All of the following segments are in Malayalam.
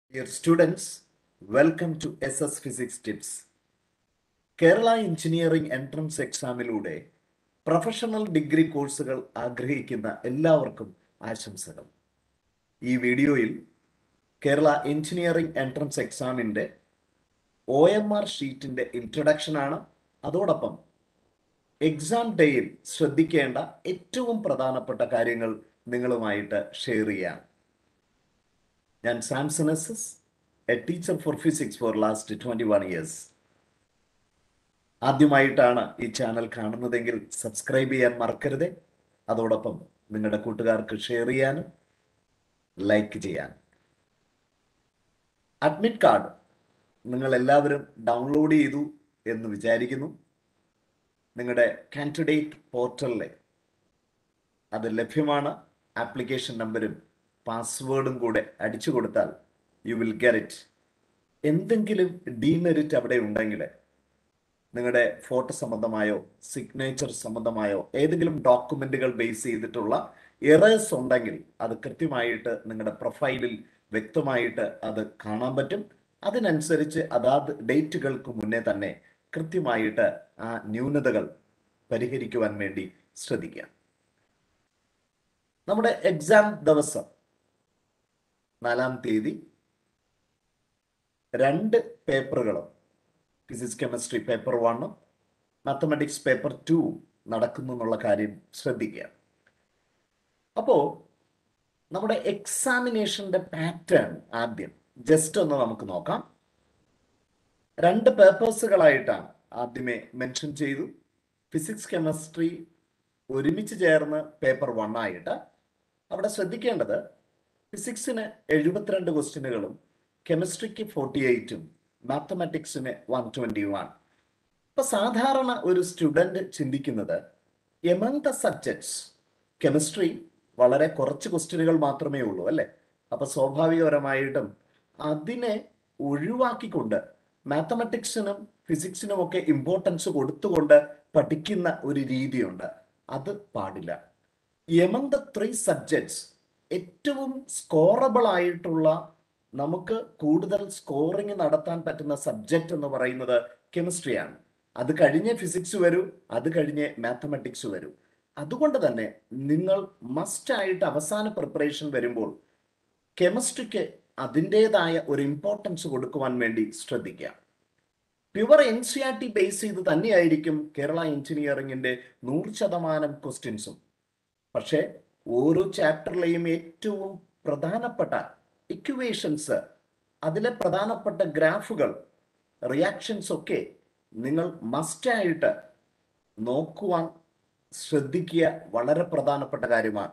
Dear students, welcome to SS Physics Tips. Kerala engineering entrance എക്സാമിലൂടെ പ്രൊഫഷണൽ ഡിഗ്രി കോഴ്സുകൾ ആഗ്രഹിക്കുന്ന എല്ലാവർക്കും ആശംസകൾ ഈ വീഡിയോയിൽ കേരള എഞ്ചിനീയറിംഗ് എൻട്രൻസ് എക്സാമിൻ്റെ ഒ എം ആർ ഷീറ്റിൻ്റെ ഇൻട്രഡക്ഷൻ ആണ് അതോടൊപ്പം എക്സാം ഡേയിൽ ശ്രദ്ധിക്കേണ്ട ഏറ്റവും പ്രധാനപ്പെട്ട കാര്യങ്ങൾ നിങ്ങളുമായിട്ട് ഷെയർ ചെയ്യാം ഞാൻ Samson S S A teacher for physics for last twenty one years ആദ്യമായിട്ടാണ് ഈ ചാനൽ കാണുന്നതെങ്കിൽ സബ്സ്ക്രൈബ് ചെയ്യാൻ മറക്കരുത് അതോടൊപ്പം നിങ്ങളുടെ കൂട്ടുകാർക്ക് ഷെയർ ചെയ്യാനും ലൈക്ക് ചെയ്യാൻ അഡ്മിറ്റ് കാർഡ് നിങ്ങൾ എല്ലാവരും ഡൗൺലോഡ് ചെയ്തു എന്ന് വിചാരിക്കുന്നു നിങ്ങളുടെ കാൻഡിഡേറ്റ് പോർട്ടലിലെ അത് ലഭ്യമാണ് ആപ്ലിക്കേഷൻ നമ്പരും പാസ്വേഡും കൂടെ അടിച്ചു കൊടുത്താൽ യു വിൽ ഗെറ്റ് ഇറ്റ് എന്തെങ്കിലും ഡീമെറിറ്റ് അവിടെ ഉണ്ടെങ്കിൽ നിങ്ങളുടെ ഫോട്ടോ സംബന്ധമായോ സിഗ്നേച്ചർ സംബന്ധമായോ ഏതെങ്കിലും ഡോക്യുമെന്റുകൾ ബേസ് ചെയ്തിട്ടുള്ള എറേഴ്സ് ഉണ്ടെങ്കിൽ അത് കൃത്യമായിട്ട് നിങ്ങളുടെ പ്രൊഫൈലിൽ വ്യക്തമായിട്ട് അത് കാണാൻ പറ്റും അതിനനുസരിച്ച് അതാത് ഡേറ്റുകൾക്ക് മുന്നേ തന്നെ കൃത്യമായിട്ട് ആ ന്യൂനതകൾ പരിഹരിക്കുവാൻ വേണ്ടി ശ്രദ്ധിക്കുക നമ്മുടെ എക്സാം ദിവസം നാലാം തീയതി രണ്ട് പേപ്പറുകളും ഫിസിക്സ് കെമിസ്ട്രി പേപ്പർ വണ്ണും മാത്തമാറ്റിക്സ് പേപ്പർ ടു നടക്കുന്നു എന്നുള്ള കാര്യം ശ്രദ്ധിക്കുക അപ്പോൾ നമ്മുടെ എക്സാമിനേഷന്റെ പാറ്റേൺ ആദ്യം ജസ്റ്റ് ഒന്ന് നമുക്ക് നോക്കാം രണ്ട് പേപ്പേഴ്സുകളായിട്ടാണ് ആദ്യമേ മെൻഷൻ ചെയ്തു ഫിസിക്സ് കെമിസ്ട്രി ഒരുമിച്ച് ചേർന്ന് പേപ്പർ വൺ ആയിട്ട് അവിടെ ശ്രദ്ധിക്കേണ്ടത് ഫിസിക്സിന് എഴുപത്തിരണ്ട് ക്വസ്റ്റ്യനുകളും കെമിസ്ട്രിക്ക് ഫോർട്ടി എയ്റ്റും മാത്തമാറ്റിക്സിന് വൺ ട്വന്റി വൺ ഇപ്പൊ സാധാരണ ഒരു സ്റ്റുഡന്റ് ചിന്തിക്കുന്നത് എമംഗ് ദ സബ്ജക്ട്സ് കെമിസ്ട്രി വളരെ കുറച്ച് ക്വസ്റ്റ്യനുകൾ മാത്രമേ ഉള്ളൂ അല്ലെ അപ്പൊ സ്വാഭാവികപരമായിട്ടും അതിനെ ഒഴിവാക്കിക്കൊണ്ട് മാത്തമാറ്റിക്സിനും ഫിസിക്സിനും ഒക്കെ ഇമ്പോർട്ടൻസ് കൊടുത്തുകൊണ്ട് പഠിക്കുന്ന ഒരു രീതിയുണ്ട് അത് പാടില്ല എമംഗ് ദ ത്രീ സബ്ജക്ട്സ് ഏറ്റവും സ്കോറബിൾ ആയിട്ടുള്ള നമുക്ക് കൂടുതൽ സ്കോറിംഗ് നടത്താൻ പറ്റുന്ന സബ്ജക്റ്റ് എന്ന് പറയുന്നത് കെമിസ്ട്രിയാണ് അത് കഴിഞ്ഞേ ഫിസിക്സ് വരൂ അത് കഴിഞ്ഞേ മാത്തമാറ്റിക്സ് വരൂ അതുകൊണ്ട് തന്നെ നിങ്ങൾ മസ്റ്റ് ആയിട്ട് അവസാന പ്രിപ്പറേഷൻ വരുമ്പോൾ കെമിസ്ട്രിക്ക് അതിൻ്റെതായ ഒരു ഇമ്പോർട്ടൻസ് കൊടുക്കുവാൻ വേണ്ടി ശ്രദ്ധിക്കുക pure N C R T base ചെയ്ത് തന്നെയായിരിക്കും കേരള എഞ്ചിനീയറിംഗിന്റെ നൂറ് ശതമാനം ക്വസ്റ്റ്യൻസും പക്ഷേ ഓരോ ചാപ്റ്ററിലെയും ഏറ്റവും പ്രധാനപ്പെട്ട ഇക്വേഷൻസ് അതിലെ പ്രധാനപ്പെട്ട ഗ്രാഫുകൾ റിയാക്ഷൻസ് ഒക്കെ നിങ്ങൾ മസ്റ്റായിട്ട് നോക്കുവാൻ ശ്രദ്ധിക്കുക വളരെ പ്രധാനപ്പെട്ട കാര്യമാണ്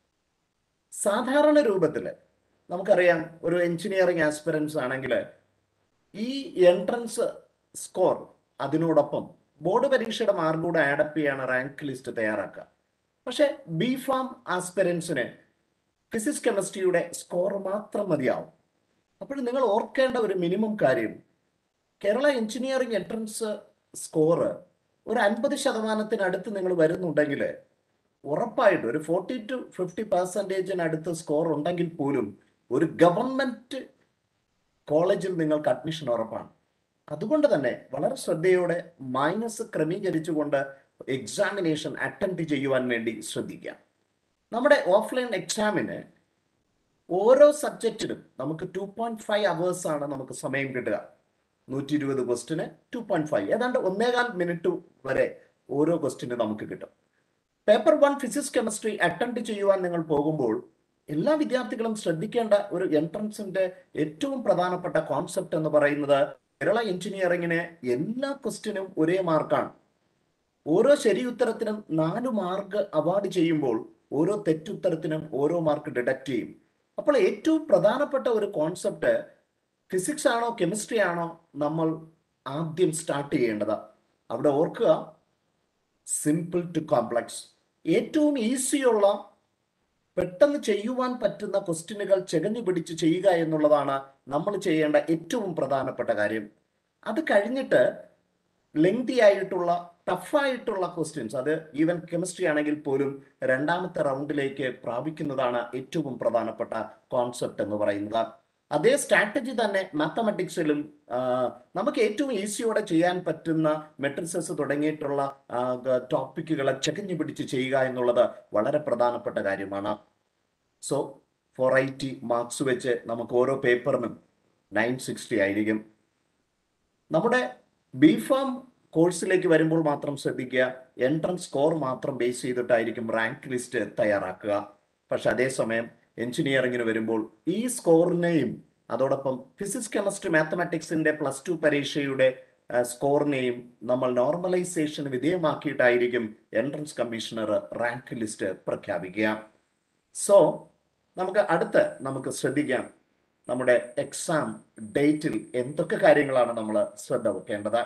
സാധാരണ രൂപത്തിൽ നമുക്കറിയാം ഒരു എഞ്ചിനീയറിംഗ് ആസ്പിറൻസ് ആണെങ്കിൽ ഈ എൻട്രൻസ് സ്കോർ അതിനോടൊപ്പം ബോർഡ് പരീക്ഷയുടെ മാർക്ക് കൂടെ ആഡപ്പ് ചെയ്യാണ് റാങ്ക് ലിസ്റ്റ് തയ്യാറാക്കുക പക്ഷെ ബി ഫാം ആസ്പിറൻസിന് ഫിസിക്സ് കെമിസ്ട്രിയുടെ സ്കോർ മാത്രം മതിയാവും അപ്പോൾ നിങ്ങൾ ഓർക്കേണ്ട ഒരു മിനിമം കാര്യം കേരള എഞ്ചിനീയറിംഗ് എൻട്രൻസ് സ്കോർ ഒരു അൻപത് ശതമാനത്തിനടുത്ത് നിങ്ങൾ വരുന്നുണ്ടെങ്കിൽ ഉറപ്പായിട്ടും ഒരു ഫോർട്ടി ടു ഫിഫ്റ്റി പെർസെൻറ്റേജിനടുത്ത് സ്കോർ ഉണ്ടെങ്കിൽ പോലും ഒരു ഗവൺമെന്റ് കോളേജിൽ നിങ്ങൾക്ക് അഡ്മിഷൻ ഉറപ്പാണ് അതുകൊണ്ട് തന്നെ വളരെ ശ്രദ്ധയോടെ മൈനസ് ക്രമീകരിച്ചുകൊണ്ട് എക്സാമിനേഷൻ അറ്റംപ്റ്റ് ചെയ്യുവാൻ വേണ്ടി ശ്രദ്ധിക്കാം നമ്മുടെ ഓഫ്ലൈൻ എക്സാമിന് ഓരോ സബ്ജക്റ്റിനും നമുക്ക് ടു പോയിന്റ് ഫൈവ് അവേഴ്സ് ആണ് നമുക്ക് സമയം കിട്ടുക നൂറ്റി ഇരുപത് ക്വസ്റ്റിന് ടു പോയിന്റ് ഫൈവ് ഏതാണ്ട് ഒന്നേകാൽ മിനിറ്റ് വരെ ഓരോ ക്വസ്റ്റിന് നമുക്ക് കിട്ടും paper one physics chemistry attempt ചെയ്യുവാൻ നിങ്ങൾ പോകുമ്പോൾ എല്ലാ വിദ്യാർത്ഥികളും ശ്രദ്ധിക്കേണ്ട ഒരു എൻട്രൻസിന്റെ ഏറ്റവും പ്രധാനപ്പെട്ട കോൺസെപ്റ്റ് എന്ന് പറയുന്നത് കേരള എഞ്ചിനീയറിംഗിന് എല്ലാ ക്വസ്റ്റിനും ഒരേ മാർക്കാണ് ഓരോ ശരി ഉത്തരത്തിനും നാല് മാർക്ക് അവാർഡ് ചെയ്യുമ്പോൾ ഓരോ തെറ്റുത്തരത്തിനും ഓരോ മാർക്ക് ഡിഡക്ട് ചെയ്യും അപ്പോൾ ഏറ്റവും പ്രധാനപ്പെട്ട ഒരു കോൺസെപ്റ്റ് ഫിസിക്സ് ആണോ കെമിസ്ട്രി ആണോ നമ്മൾ ആദ്യം സ്റ്റാർട്ട് ചെയ്യേണ്ടത് അവിടെ ഓർക്കുക സിമ്പിൾ ടു കോംപ്ലക്സ് ഏറ്റവും ഈസിയുള്ള പെട്ടെന്ന് ചെയ്യുവാൻ പറ്റുന്ന ക്വസ്റ്റ്യനുകൾ ചെകഞ്ഞു പിടിച്ച് ചെയ്യുക എന്നുള്ളതാണ് നമ്മൾ ചെയ്യേണ്ട ഏറ്റവും പ്രധാനപ്പെട്ട കാര്യം അത് കഴിഞ്ഞിട്ട് ലെങ്തി ആയിട്ടുള്ള ടഫായിട്ടുള്ള ക്വസ്റ്റ്യൻസ് അത് ഈവൻ കെമിസ്ട്രി ആണെങ്കിൽ പോലും രണ്ടാമത്തെ റൗണ്ടിലേക്ക് പ്രാപിക്കുന്നതാണ് ഏറ്റവും പ്രധാനപ്പെട്ട കോൺസെപ്റ്റ് എന്ന് പറയുന്നത് അതേ സ്ട്രാറ്റജി തന്നെ മാത്തമാറ്റിക്സിലും നമുക്ക് ഏറ്റവും ഈസിയോടെ ചെയ്യാൻ പറ്റുന്ന മെട്രിസസ് തുടങ്ങിയിട്ടുള്ള ടോപ്പിക്കുകളെ ചകഞ്ഞു പിടിച്ച് ചെയ്യുക എന്നുള്ളത് വളരെ പ്രധാനപ്പെട്ട കാര്യമാണ് സോ ഫോർ ഐറ്റി മാർക്സ് വെച്ച് നമുക്ക് ഓരോ പേപ്പറിനും നയൻ സിക്സ്റ്റി ആയിരിക്കും നമ്മുടെ ബി ഫാം കോഴ്സിലേക്ക് വരുമ്പോൾ മാത്രം ശ്രദ്ധിക്കുക എൻട്രൻസ് സ്കോർ മാത്രം ബേസ് ചെയ്തിട്ടായിരിക്കും റാങ്ക് ലിസ്റ്റ് തയ്യാറാക്കുക പക്ഷെ അതേസമയം എഞ്ചിനീയറിംഗിന് വരുമ്പോൾ ഈ സ്കോറിനെയും അതോടൊപ്പം ഫിസിക്സ് കെമിസ്ട്രി മാത്തമാറ്റിക്സിന്റെ പ്ലസ് ടു പരീക്ഷയുടെ സ്കോറിനെയും നമ്മൾ നോർമലൈസേഷന് വിധേയമാക്കിയിട്ടായിരിക്കും എൻട്രൻസ് കമ്മീഷണർ റാങ്ക് ലിസ്റ്റ് പ്രഖ്യാപിക്കുക സോ നമുക്ക് അടുത്ത് നമുക്ക് ശ്രദ്ധിക്കാം നമ്മുടെ എക്സാം ഡേറ്റിൽ എന്തൊക്കെ കാര്യങ്ങളാണ് നമ്മൾ ശ്രദ്ധ വെക്കേണ്ടത്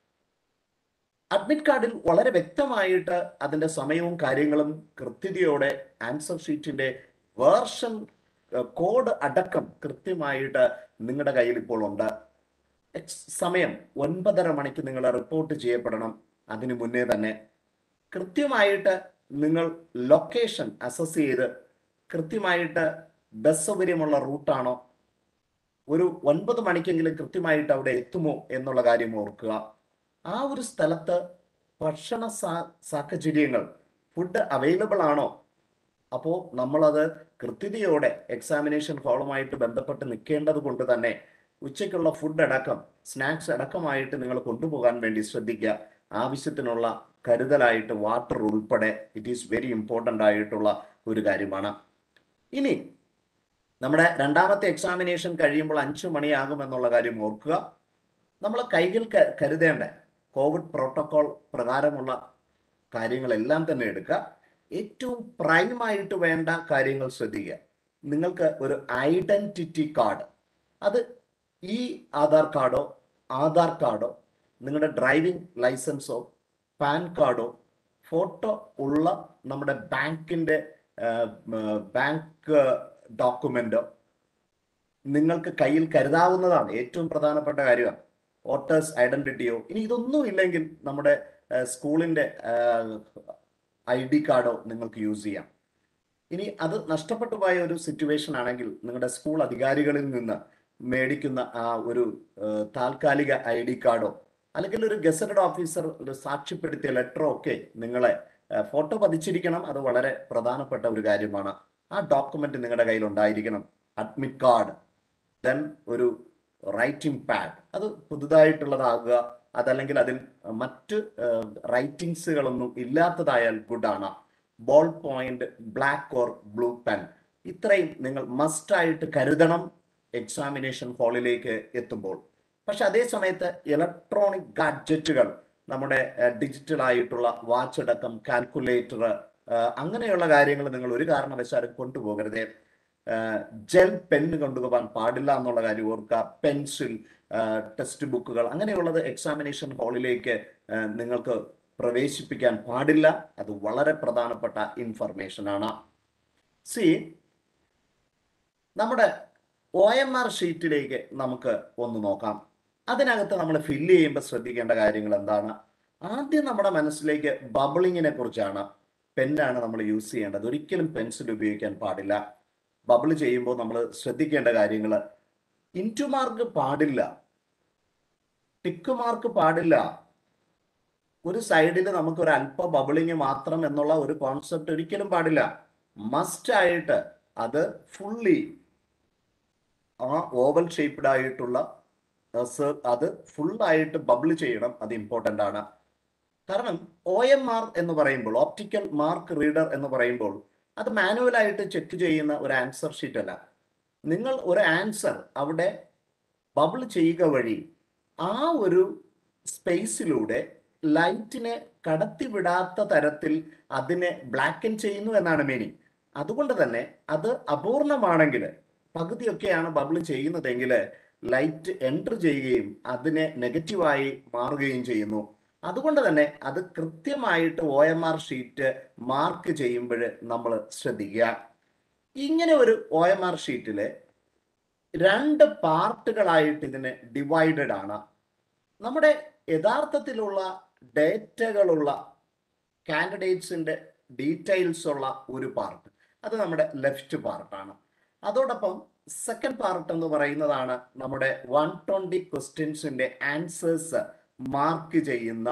അഡ്മിറ്റ് കാർഡിൽ വളരെ വ്യക്തമായിട്ട് അതിന്റെ സമയവും കാര്യങ്ങളും കൃത്യതയോടെ ആൻസർ ഷീറ്റിന്റെ വേർഷൻ കോഡ് അടക്കം കൃത്യമായിട്ട് നിങ്ങളുടെ കയ്യിൽ ഇപ്പോൾ ഉണ്ട് സമയം ഒൻപതര മണിക്ക് നിങ്ങൾ റിപ്പോർട്ട് ചെയ്യപ്പെടണം അതിനു മുന്നേ തന്നെ കൃത്യമായിട്ട് നിങ്ങൾ ലൊക്കേഷൻ അസസ് ചെയ്ത് കൃത്യമായിട്ട് ബസ് സൗകര്യമുള്ള റൂട്ടാണോ ഒരു ഒൻപത് മണിക്കെങ്കിലും കൃത്യമായിട്ട് അവിടെ എത്തുമോ എന്നുള്ള കാര്യം ഓർക്കുക ആ ഒരു സ്ഥലത്ത് ഭക്ഷണ സാഹചര്യങ്ങൾ ഫുഡ് അവൈലബിൾ ആണോ അപ്പോൾ നമ്മളത് കൃത്യതയോടെ എക്സാമിനേഷൻ ഹാളുമായിട്ട് ബന്ധപ്പെട്ട് നിൽക്കേണ്ടത് കൊണ്ട് തന്നെ ഉച്ചയ്ക്കുള്ള ഫുഡ് അടക്കം സ്നാക്സ് അടക്കമായിട്ട് നിങ്ങൾ കൊണ്ടുപോകാൻ വേണ്ടി ശ്രദ്ധിക്കുക ആവശ്യത്തിനുള്ള കരുതലായിട്ട് വാട്ടർ ഉൾപ്പെടെ ഇറ്റ് ഈസ് വെരി ഇമ്പോർട്ടൻ്റ് ആയിട്ടുള്ള ഒരു കാര്യമാണ് ഇനി നമ്മുടെ രണ്ടാമത്തെ എക്സാമിനേഷൻ കഴിയുമ്പോൾ അഞ്ചു മണിയാകുമെന്നുള്ള കാര്യം ഓർക്കുക നമ്മൾ കൈകൾ കരുതേണ്ട കോവിഡ് പ്രോട്ടോകോൾ പ്രകാരമുള്ള കാര്യങ്ങളെല്ലാം തന്നെ എടുക്കുക ഏറ്റവും പ്രൈമായിട്ട് വേണ്ട കാര്യങ്ങൾ ശ്രദ്ധിക്കുക നിങ്ങൾക്ക് ഒരു ഐഡന്റിറ്റി കാർഡ് അത് ഈ ആധാർ കാർഡോ ആധാർ കാർഡോ നിങ്ങളുടെ ഡ്രൈവിംഗ് ലൈസൻസോ പാൻ കാർഡോ ഫോട്ടോ ഉള്ള നമ്മുടെ ബാങ്കിന്റെ ബാങ്ക് ഡോക്യുമെന്റോ നിങ്ങൾക്ക് കയ്യിൽ കരുതാവുന്നതാണ് ഏറ്റവും പ്രധാനപ്പെട്ട കാര്യമാണ് വോട്ടേഴ്സ് ഐഡന്റിറ്റിയോ ഇനി ഇതൊന്നും ഇല്ലെങ്കിൽ നമ്മുടെ സ്കൂളിന്റെ ഐ ഡി കാർഡോ നിങ്ങൾക്ക് യൂസ് ചെയ്യാം ഇനി അത് നഷ്ടപ്പെട്ടു പോയ ഒരു സിറ്റുവേഷൻ ആണെങ്കിൽ നിങ്ങളുടെ സ്കൂൾ അധികാരികളിൽ നിന്ന് മേടിക്കുന്ന ആ ഒരു താൽക്കാലിക ഐ ഡി കാർഡോ അല്ലെങ്കിൽ ഒരു ഗസറ്റഡ് ഓഫീസർ ഒരു സാക്ഷ്യപ്പെടുത്തിയ ലെറ്ററോ ഒക്കെ നിങ്ങളെ ഫോട്ടോ പതിച്ചിരിക്കണം അത് വളരെ പ്രധാനപ്പെട്ട ഒരു കാര്യമാണ് ആ ഡോക്യുമെന്റ് നിങ്ങളുടെ കയ്യിൽ ഉണ്ടായിരിക്കണം അഡ്മിറ്റ് കാർഡ് ദെൻ ഒരു റൈറ്റിംഗ് പാഡ് അത് പുതുതായിട്ടുള്ളതാകുക അതല്ലെങ്കിൽ അതിൽ മറ്റ് റൈറ്റിങ്സുകളൊന്നും ഇല്ലാത്തതായാൽ ഗുഡാണ് ball point black or blue pen ഇത്രയും നിങ്ങൾ മസ്റ്റായിട്ട് കരുതണം എക്സാമിനേഷൻ ഹാളിലേക്ക് എത്തുമ്പോൾ പക്ഷെ അതേ സമയത്ത് ഇലക്ട്രോണിക് ഗാഡ്ജറ്റുകൾ നമ്മുടെ ഡിജിറ്റൽ ആയിട്ടുള്ള വാച്ച് അടക്കം കാൽക്കുലേറ്റർ അങ്ങനെയുള്ള കാര്യങ്ങൾ നിങ്ങൾ ഒരു കാരണവശാലും കൊണ്ടുപോകരുത് ജെൽ പെന്ന് കൊണ്ടുപോകാൻ പാടില്ല എന്നുള്ള കാര്യം ഓർക്കുക പെൻസിൽ ടെക്സ്റ്റ് ബുക്കുകൾ അങ്ങനെയുള്ളത് എക്സാമിനേഷൻ ഹാളിലേക്ക് നിങ്ങൾക്ക് പ്രവേശിപ്പിക്കാൻ പാടില്ല അത് വളരെ പ്രധാനപ്പെട്ട ഇൻഫർമേഷൻ ആണ് സി നമ്മുടെ ഒ എം ആർ ഷീറ്റിലേക്ക് നമുക്ക് ഒന്ന് നോക്കാം അതിനകത്ത് നമ്മൾ ഫില്ല് ചെയ്യുമ്പോൾ ശ്രദ്ധിക്കേണ്ട കാര്യങ്ങൾ എന്താണ് ആദ്യം നമ്മുടെ മനസ്സിലേക്ക് ബബിളിങ്ങിനെ കുറിച്ചാണ് പെന്നാണ് നമ്മൾ യൂസ് ചെയ്യേണ്ടത് ഒരിക്കലും പെൻസിൽ ഉപയോഗിക്കാൻ പാടില്ല ബബിൾ ചെയ്യുമ്പോൾ നമ്മൾ ശ്രദ്ധിക്കേണ്ട കാര്യങ്ങൾ ഇൻറ്റു മാർക്ക് പാടില്ല ടിക്ക് മാർക്ക് പാടില്ല ഒരു സൈഡിൽ നമുക്ക് ഒരു അല്പ ബബിളിങ് മാത്രം എന്നുള്ള ഒരു കോൺസെപ്റ്റ് ഒരിക്കലും പാടില്ല മസ്റ്റ് ആയിട്ട് അത് ഫുള്ളി ആ ഓവൽ ഷേപ്ഡ് ആയിട്ടുള്ള അത് ഫുള്ളായിട്ട് ബബിൾ ചെയ്യണം അത് ഇമ്പോർട്ടൻ്റ് ആണ് കാരണം ഒ എം ആർ എന്ന് പറയുമ്പോൾ ഓപ്റ്റിക്കൽ മാർക്ക് റീഡർ എന്ന് പറയുമ്പോൾ അത് മാനുവലായിട്ട് ചെക്ക് ചെയ്യുന്ന ഒരു ആൻസർ ഷീറ്റ് അല്ല നിങ്ങൾ ഒരു ആൻസർ അവിടെ ബബിൾ ചെയ്യുക വഴി ആ ഒരു സ്പേസിലൂടെ ലൈറ്റിനെ കടത്തിവിടാത്ത തരത്തിൽ അതിനെ ബ്ലാക്കൻ ചെയ്യുന്നു എന്നാണ് മീനിങ് അതുകൊണ്ട് തന്നെ അത് അപൂർണമാണെങ്കിൽ പകുതിയൊക്കെയാണ് ബബിൾ ചെയ്യുന്നതെങ്കിൽ ലൈറ്റ് എൻറ്റർ ചെയ്യുകയും അതിനെ നെഗറ്റീവായി മാറുകയും ചെയ്യുന്നു അതുകൊണ്ട് തന്നെ അത് കൃത്യമായിട്ട് O M R sheet mark ചെയ്യുമ്പോൾ നമ്മൾ ശ്രദ്ധിക്കുക ഇങ്ങനെ ഒരു ഒ എം ആർ ഷീറ്റില് രണ്ട് പാർട്ടുകളായിട്ട് ഇതിന് ഡിവൈഡഡ് ആണ് നമ്മുടെ യഥാർത്ഥത്തിലുള്ള ഡേറ്റകളുള്ള കാൻഡിഡേറ്റ്സിന്റെ ഡീറ്റെയിൽസ് ഉള്ള ഒരു പാർട്ട് അത് നമ്മുടെ ലെഫ്റ്റ് പാർട്ടാണ് അതോടൊപ്പം സെക്കൻഡ് പാർട്ട് എന്ന് പറയുന്നതാണ് നമ്മുടെ വൺ ട്വന്റി ക്വസ്റ്റ്യൻസിന്റെ ആൻസേഴ്സ് മാർക്ക് ചെയ്യുന്ന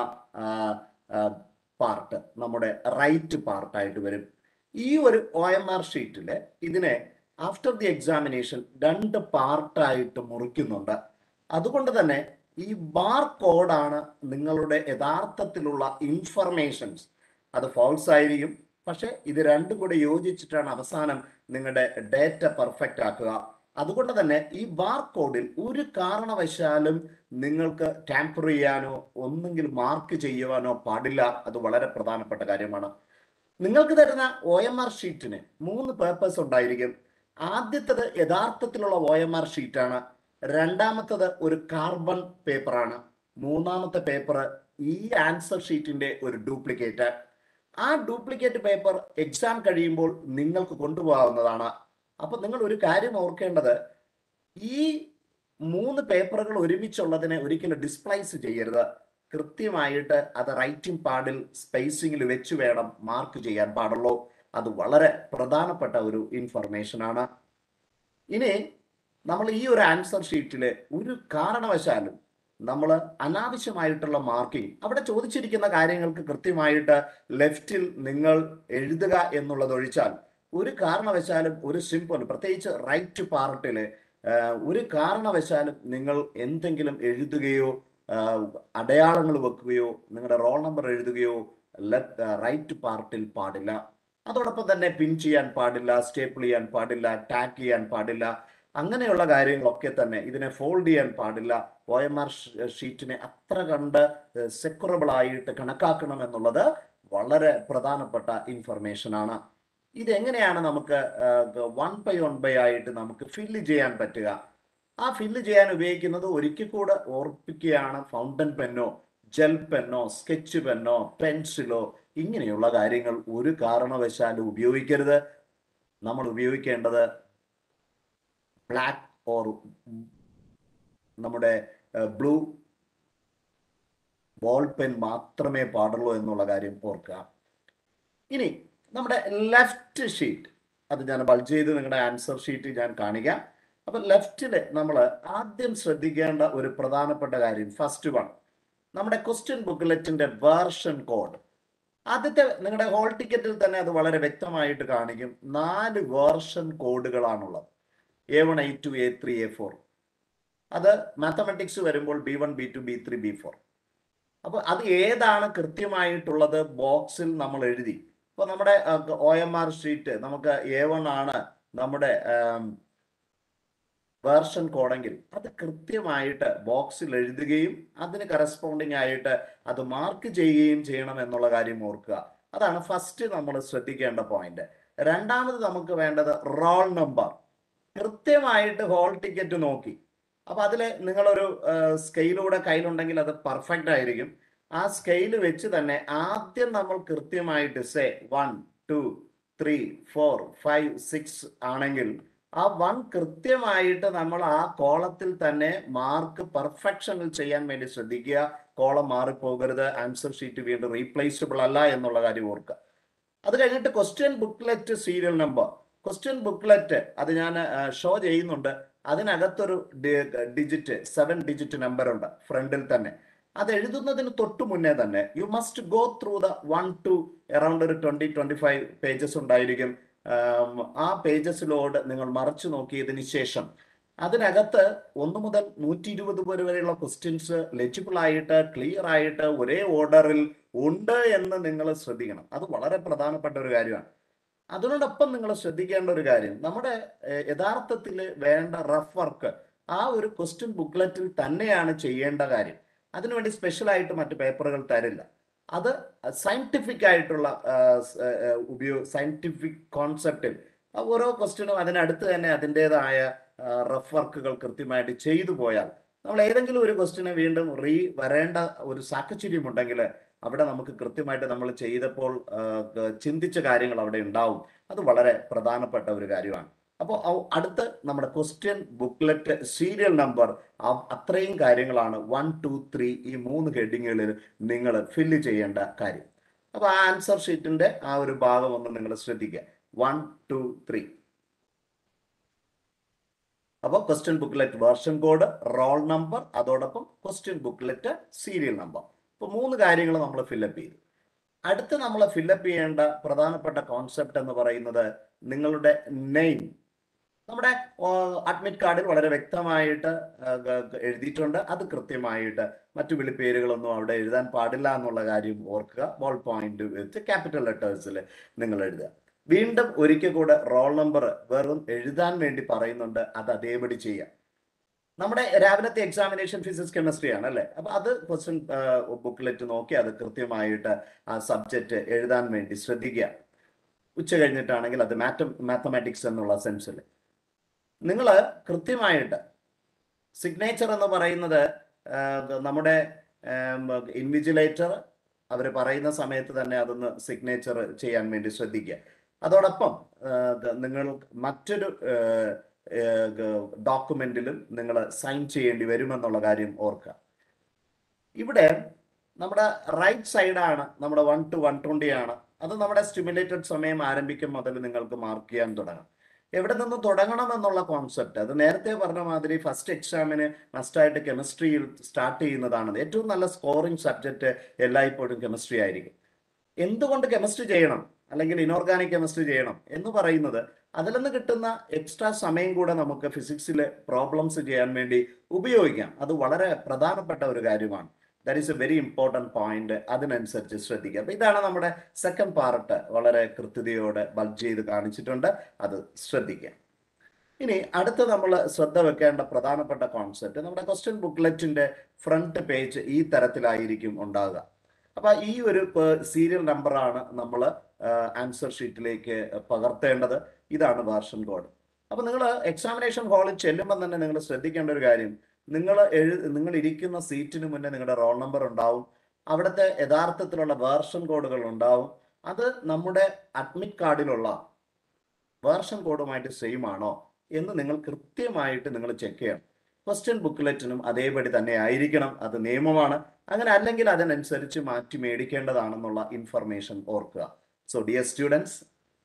പാർട്ട് നമ്മുടെ റൈറ്റ് പാർട്ടായിട്ട് വരും ഈ ഒരു ഒ എം ആർ ഷീറ്റില് ഇതിനെ ആഫ്റ്റർ ദി എക്സാമിനേഷൻ രണ്ട് പാർട്ടായിട്ട് മുറിക്കുന്നുണ്ട് അതുകൊണ്ട് തന്നെ ഈ ബാർ കോഡാണ് നിങ്ങളുടെ യഥാർത്ഥത്തിലുള്ള ഇൻഫർമേഷൻസ് അത് ഫോൾസ് ആയിരിക്കും പക്ഷെ ഇത് രണ്ടും കൂടെ യോജിച്ചിട്ടാണ് അവസാനം നിങ്ങളുടെ ഡേറ്റ പെർഫെക്റ്റ് ആക്കുക അതുകൊണ്ട് തന്നെ ഈ ബാർ കോഡിൽ ഒരു കാരണവശാലും നിങ്ങൾക്ക് ടാമ്പർ ചെയ്യാനോ ഒന്നെങ്കിൽ മാർക്ക് ചെയ്യുവാനോ പാടില്ല അത് വളരെ പ്രധാനപ്പെട്ട കാര്യമാണ് നിങ്ങൾക്ക് തരുന്ന ഒ എം ആർ ഷീറ്റിന് മൂന്ന് പേപ്പേഴ്സ് ഉണ്ടായിരിക്കും ആദ്യത്തത് യഥാർത്ഥത്തിലുള്ള ഒ എം ആർ ഷീറ്റാണ് രണ്ടാമത്തത് ഒരു കാർബൺ പേപ്പറാണ് മൂന്നാമത്തെ പേപ്പർ ഈ ആൻസർ ഷീറ്റിന്റെ ഒരു ഡ്യൂപ്ലിക്കേറ്റ് ആ ഡ്യൂപ്ലിക്കേറ്റ് പേപ്പർ എക്സാം കഴിയുമ്പോൾ നിങ്ങൾക്ക് കൊണ്ടുപോകാവുന്നതാണ് അപ്പൊ നിങ്ങൾ ഒരു കാര്യം ഓർക്കേണ്ടത് ഈ മൂന്ന് പേപ്പറുകൾ ഒരുമിച്ചുള്ളതിനെ ഒരിക്കലും ഡിസ്പ്ലൈസ് ചെയ്യരുത് കൃത്യമായിട്ട് അത് റൈറ്റിംഗ് പാഡിൽ സ്പേസിങ്ങിൽ വെച്ച് വേണം മാർക്ക് ചെയ്യാൻ പാടുള്ളൂ അത് വളരെ പ്രധാനപ്പെട്ട ഒരു ഇൻഫർമേഷൻ ആണ് ഇനി നമ്മൾ ഈ ഒരു ആൻസർ ഷീറ്റിൽ ഒരു കാരണവശാലും നമ്മൾ അനാവശ്യമായിട്ടുള്ള മാർക്കിംഗ് അവിടെ ചോദിച്ചിരിക്കുന്ന കാര്യങ്ങൾക്ക് കൃത്യമായിട്ട് ലെഫ്റ്റിൽ നിങ്ങൾ എഴുതുക എന്നുള്ളത് ഒഴിച്ചാൽ ഒരു കാരണവശാലും ഒരു സിമ്പിൾ പ്രത്യേകിച്ച് റൈറ്റ് പാർട്ടില് ഒരു കാരണവശാലും നിങ്ങൾ എന്തെങ്കിലും എഴുതുകയോ അടയാളങ്ങൾ വെക്കുകയോ നിങ്ങളുടെ റോൾ നമ്പർ എഴുതുകയോ ലെഫ്റ്റ് റൈറ്റ് പാർട്ടിൽ പാടില്ല അതോടൊപ്പം തന്നെ പിൻ ചെയ്യാൻ പാടില്ല സ്റ്റേപ്പിൾ ചെയ്യാൻ പാടില്ല ടാക്ക് ചെയ്യാൻ പാടില്ല അങ്ങനെയുള്ള കാര്യങ്ങളൊക്കെ തന്നെ ഇതിനെ ഫോൾഡ് ചെയ്യാൻ പാടില്ല ഒ എം ആർ ഷീറ്റിനെ അത്ര കണ്ട് സെക്യൂറബിൾ ആയിട്ട് കണക്കാക്കണം എന്നുള്ളത് വളരെ പ്രധാനപ്പെട്ട ഇൻഫർമേഷൻ ആണ് ഇതെങ്ങനെയാണ് നമുക്ക് വൺ ബൈ വൺ ബൈ ആയിട്ട് നമുക്ക് ഫില്ല് ചെയ്യാൻ പറ്റുക ആ ഫില്ല് ചെയ്യാൻ ഉപയോഗിക്കുന്നത് ഒരിക്കൽ കൂടെ ഓർപ്പിക്കുകയാണ് ഫൗണ്ടൻ പെന്നോ ജെൽ പെന്നോ സ്കെച്ച് പെന്നോ പെൻസിലോ ഇങ്ങനെയുള്ള കാര്യങ്ങൾ ഒരു കാരണവശാലും ഉപയോഗിക്കരുത് നമ്മൾ ഉപയോഗിക്കേണ്ടത് ബ്ലാക്ക് ഓർ നമ്മുടെ ബ്ലൂ ബോൾ പെൻ മാത്രമേ പാടുള്ളൂ എന്നുള്ള കാര്യം ഓർക്കുക ഇനി നമ്മുടെ ലെഫ്റ്റ് ഷീറ്റ് അത് ഞാൻ ബൾജ് ചെയ്ത് നിങ്ങളുടെ ആൻസർ ഷീറ്റ് ഞാൻ കാണിക്കാം അപ്പൊ ലെഫ്റ്റില് നമ്മൾ ആദ്യം ശ്രദ്ധിക്കേണ്ട ഒരു പ്രധാനപ്പെട്ട കാര്യം ഫസ്റ്റ് വൺ നമ്മുടെ ക്വസ്റ്റ്യൻ ബുക്ക്ലെറ്റിന്റെ വേർഷൻ കോഡ് ആദ്യത്തെ നിങ്ങളുടെ ഹോൾ ടിക്കറ്റിൽ തന്നെ അത് വളരെ വ്യക്തമായിട്ട് കാണിക്കും നാല് വേർഷൻ കോഡുകളാണുള്ളത് A one A two A three A four അത് മാത്തമെറ്റിക്സ് വരുമ്പോൾ B one B two B three B four അപ്പൊ അത് ഏതാണ് കൃത്യമായിട്ടുള്ളത് ബോക്സിൽ നമ്മൾ എഴുതി ഇപ്പൊ നമ്മുടെ ഒ എം ആർ ഷീറ്റ് നമുക്ക് എ വൺ ആണ് നമ്മുടെ വേർഷൻ കോഡെങ്കിൽ അത് കൃത്യമായിട്ട് ബോക്സിൽ എഴുതുകയും അതിന് കറസ്പോണ്ടിങ് ആയിട്ട് അത് മാർക്ക് ചെയ്യുകയും ചെയ്യണം എന്നുള്ള കാര്യം ഓർക്കുക അതാണ് ഫസ്റ്റ് നമ്മൾ ശ്രദ്ധിക്കേണ്ട പോയിന്റ് രണ്ടാമത് നമുക്ക് വേണ്ടത് റോൾ നമ്പർ കൃത്യമായിട്ട് ഹോൾ ടിക്കറ്റ് നോക്കി അപ്പൊ അതിൽ നിങ്ങളൊരു സ്കെയിലൂടെ കയ്യിലുണ്ടെങ്കിൽ അത് പെർഫെക്റ്റ് ആയിരിക്കും ആ സ്കെയിൽ വെച്ച് തന്നെ ആദ്യം നമ്മൾ കൃത്യമായിട്ട് say one two three four five six ആണെങ്കിൽ ആ വൺ കൃത്യമായിട്ട് നമ്മൾ ആ കോളത്തിൽ തന്നെ മാർക്ക് പെർഫെക്ഷനിൽ ചെയ്യാൻ വേണ്ടി ശ്രദ്ധിക്കുക കോളം മാറിപ്പോകരുത് ആൻസർ ഷീറ്റ് വീണ്ടും റീപ്ലേസബിൾ അല്ല എന്നുള്ള കാര്യം ഓർക്കുക അത് കഴിഞ്ഞിട്ട് question booklet serial number question booklet അത് ഞാൻ ഷോ ചെയ്യുന്നുണ്ട് അതിനകത്തൊരു ഡിജിറ്റ് സെവൻ ഡിജിറ്റ് നമ്പർ ഉണ്ട് ഫ്രണ്ടിൽ തന്നെ അത് എഴുതുന്നതിന് തൊട്ട് മുന്നേ തന്നെ you must go through the one two around ഒരു ട്വന്റി ട്വന്റി ഫൈവ് പേജസ് ഉണ്ടായിരിക്കും ആ പേജസിലോട് നിങ്ങൾ മറച്ചു നോക്കിയതിന് ശേഷം അതിനകത്ത് ഒന്ന് മുതൽ നൂറ്റി ഇരുപത് പേര് വരെയുള്ള ക്വസ്റ്റ്യൻസ് ലെജിബിൾ ആയിട്ട് ക്ലിയർ ആയിട്ട് ഒരേ ഓർഡറിൽ ഉണ്ട് എന്ന് നിങ്ങൾ ശ്രദ്ധിക്കണം അത് വളരെ പ്രധാനപ്പെട്ട ഒരു കാര്യമാണ് അതിനോടൊപ്പം നിങ്ങൾ ശ്രദ്ധിക്കേണ്ട ഒരു കാര്യം നമ്മുടെ യഥാർത്ഥത്തിൽ വേണ്ട റഫ് വർക്ക് ആ ഒരു ക്വസ്റ്റ്യൻ ബുക്ക്ലെറ്റിൽ തന്നെയാണ് ചെയ്യേണ്ട കാര്യം അതിനുവേണ്ടി സ്പെഷ്യൽ ആയിട്ട് മറ്റു പേപ്പറുകൾ തരില്ല അത് സയന്റിഫിക് ആയിട്ടുള്ള ഉപയോഗ സയന്റിഫിക് കോൺസെപ്റ്റിൽ ഓരോ ക്വസ്റ്റ്യനും അതിനടുത്ത് തന്നെ അതിൻ്റെതായ റഫ് വർക്കുകൾ കൃത്യമായിട്ട് ചെയ്തു പോയാൽ നമ്മൾ ഏതെങ്കിലും ഒരു ക്വസ്റ്റ്യന് വീണ്ടും റീ വരേണ്ട ഒരു സാഹചര്യം ഉണ്ടെങ്കിൽ അവിടെ നമുക്ക് കൃത്യമായിട്ട് നമ്മൾ ചെയ്തപ്പോൾ ചിന്തിച്ച കാര്യങ്ങൾ അവിടെ ഉണ്ടാവും അത് വളരെ പ്രധാനപ്പെട്ട ഒരു കാര്യമാണ് അപ്പോൾ അടുത്ത് നമ്മുടെ ക്വസ്റ്റ്യൻ ബുക്ക്ലെറ്റ് സീരിയൽ നമ്പർ അത്രയും കാര്യങ്ങളാണ് വൺ ടു ത്രീ ഈ മൂന്ന് ഹെഡിങ്ങുകളിൽ നിങ്ങൾ ഫില്ല് ചെയ്യേണ്ട കാര്യം അപ്പോൾ ആ ആൻസർ ഷീറ്റിന്റെ ആ ഒരു ഭാഗം ഒന്ന് നിങ്ങൾ ശ്രദ്ധിക്കുക വൺ ടു ത്രീ അപ്പോൾ question booklet version code roll number അതോടൊപ്പം ക്വസ്റ്റ്യൻ ബുക്ക്ലെറ്റ് സീരിയൽ നമ്പർ അപ്പോൾ മൂന്ന് കാര്യങ്ങൾ നമ്മൾ ഫില്ലപ്പ് ചെയ്തു അടുത്ത് നമ്മൾ ഫില്ലപ്പ് ചെയ്യേണ്ട പ്രധാനപ്പെട്ട കോൺസെപ്റ്റ് എന്ന് പറയുന്നത് നിങ്ങളുടെ നെയിം നമ്മുടെ അഡ്മിറ്റ് കാർഡിൽ വളരെ വ്യക്തമായിട്ട് ആ, ഗ- ഗ- എഴുതിയിട്ടുണ്ട് അത് കൃത്യമായിട്ട് മറ്റു വിളിപ്പേരുകളൊന്നും അവിടെ എഴുതാൻ പാടില്ല എന്നുള്ള കാര്യം ഓർക്കുക ബോൾ പോയിന്റ് വെച്ച് ക്യാപിറ്റൽ ലെറ്റേഴ്സിൽ നിങ്ങൾ എഴുതുക വീണ്ടും ഒരിക്കൽ കൂടെ റോൾ നമ്പർ വെറും എഴുതാൻ വേണ്ടി പറയുന്നുണ്ട് അത് അതേപടി ചെയ്യാം നമ്മുടെ രാവിലത്തെ എക്സാമിനേഷൻ ഫിസിക്സ് കെമിസ്ട്രി ആണ് അല്ലേ അപ്പൊ അത് ക്വസ്റ്റ്യൻ ബുക്ക്ലെറ്റ് നോക്കി അത് കൃത്യമായിട്ട് ആ സബ്ജക്റ്റ് എഴുതാൻ വേണ്ടി ശ്രദ്ധിക്കുക ഉച്ച കഴിഞ്ഞിട്ടാണെങ്കിൽ അത് മാറ്റം മാത്തമാറ്റിക്സ് എന്നുള്ള സെൻസിൽ നിങ്ങൾ കൃത്യമായിട്ട് സിഗ്നേച്ചർ എന്ന് പറയുന്നത് ആ, നമ്മുടെ ഇൻവിജിലേറ്റർ അവർ പറയുന്ന സമയത്ത് തന്നെ അതൊന്ന് സിഗ്നേച്ചർ ചെയ്യാൻ വേണ്ടി ശ്രദ്ധിക്കുക അതോടൊപ്പം ആ, ക- നിങ്ങൾ മറ്റൊരു ഡോക്യുമെന്റിലും നിങ്ങൾ സൈൻ ചെയ്യേണ്ടി വരുമെന്നുള്ള കാര്യം ഓർക്കുക ഇവിടെ നമ്മുടെ റൈറ്റ് സൈഡാണ് നമ്മുടെ വൺ ടു വൺ ട്വന്റി ആണ് അത് നമ്മുടെ സ്റ്റിമുലേറ്റഡ് സമയം ആരംഭിക്കും മുതൽ നിങ്ങൾക്ക് മാർക്ക് ചെയ്യാൻ തുടങ്ങാം എവിടെ നിന്ന് തുടങ്ങണം എന്നുള്ള കോൺസെപ്റ്റ് അത് നേരത്തെ പറഞ്ഞ മാതിരി ഫസ്റ്റ് എക്സാമിന് മസ്റ്റായിട്ട് കെമിസ്ട്രിയിൽ സ്റ്റാർട്ട് ചെയ്യുന്നതാണ് ഏറ്റവും നല്ല സ്കോറിംഗ് സബ്ജക്റ്റ് എല്ലായ്പ്പോഴും കെമിസ്ട്രി ആയിരിക്കും എന്തുകൊണ്ട് കെമിസ്ട്രി ചെയ്യണം അല്ലെങ്കിൽ ഇനോർഗാനിക് കെമിസ്ട്രി ചെയ്യണം എന്ന് പറയുന്നത് അതിൽ നിന്ന് കിട്ടുന്ന എക്സ്ട്രാ സമയം കൂടെ നമുക്ക് ഫിസിക്സിൽ പ്രോബ്ലംസ് ചെയ്യാൻ വേണ്ടി ഉപയോഗിക്കാം അത് വളരെ പ്രധാനപ്പെട്ട ഒരു കാര്യമാണ് that is a very important point അതിനനുസരിച്ച് ശ്രദ്ധിക്കുക അപ്പൊ ഇതാണ് നമ്മുടെ സെക്കൻഡ് പാർട്ട് വളരെ കൃത്യതയോടെ ബൾജ് ചെയ്ത് കാണിച്ചിട്ടുണ്ട് അത് ശ്രദ്ധിക്കുക ഇനി അടുത്ത് നമ്മൾ ശ്രദ്ധ വെക്കേണ്ട പ്രധാനപ്പെട്ട കോൺസെപ്റ്റ് നമ്മുടെ ക്വസ്റ്റ്യൻ ബുക്ക്ലെറ്റിന്റെ ഫ്രണ്ട് പേജ് ഈ തരത്തിലായിരിക്കും ഉണ്ടാകുക അപ്പൊ ഈ ഒരു സീരിയൽ നമ്പറാണ് നമ്മൾ ആൻസർ ഷീറ്റിലേക്ക് പകർത്തേണ്ടത് ഇതാണ് വേർഷൻ കോഡ് അപ്പൊ നിങ്ങൾ എക്സാമിനേഷൻ ഹാളിൽ ചെല്ലുമ്പോൾ തന്നെ നിങ്ങൾ ശ്രദ്ധിക്കേണ്ട ഒരു കാര്യം നിങ്ങൾ എഴു നിങ്ങൾ ഇരിക്കുന്ന സീറ്റിന് മുന്നേ നിങ്ങളുടെ റോൾ നമ്പർ ഉണ്ടാവും അവിടുത്തെ യഥാർത്ഥത്തിലുള്ള വേർഷൻ കോഡുകൾ ഉണ്ടാവും അത് നമ്മുടെ അഡ്മിറ്റ് കാർഡിലുള്ള വേർഷൻ കോഡുമായിട്ട് സെയിം ആണോ എന്ന് നിങ്ങൾ കൃത്യമായിട്ട് നിങ്ങൾ ചെക്ക് ചെയ്യണം ക്വസ്റ്റ്യൻ ബുക്ക്ലെറ്റിനും അതേപടി തന്നെ ആയിരിക്കണം അത് നിയമമാണ് അങ്ങനെ അല്ലെങ്കിൽ അതിനനുസരിച്ച് മാറ്റി മേടിക്കേണ്ടതാണെന്നുള്ള ഇൻഫർമേഷൻ ഓർക്കുക സോ ഡിയർ സ്റ്റുഡൻസ്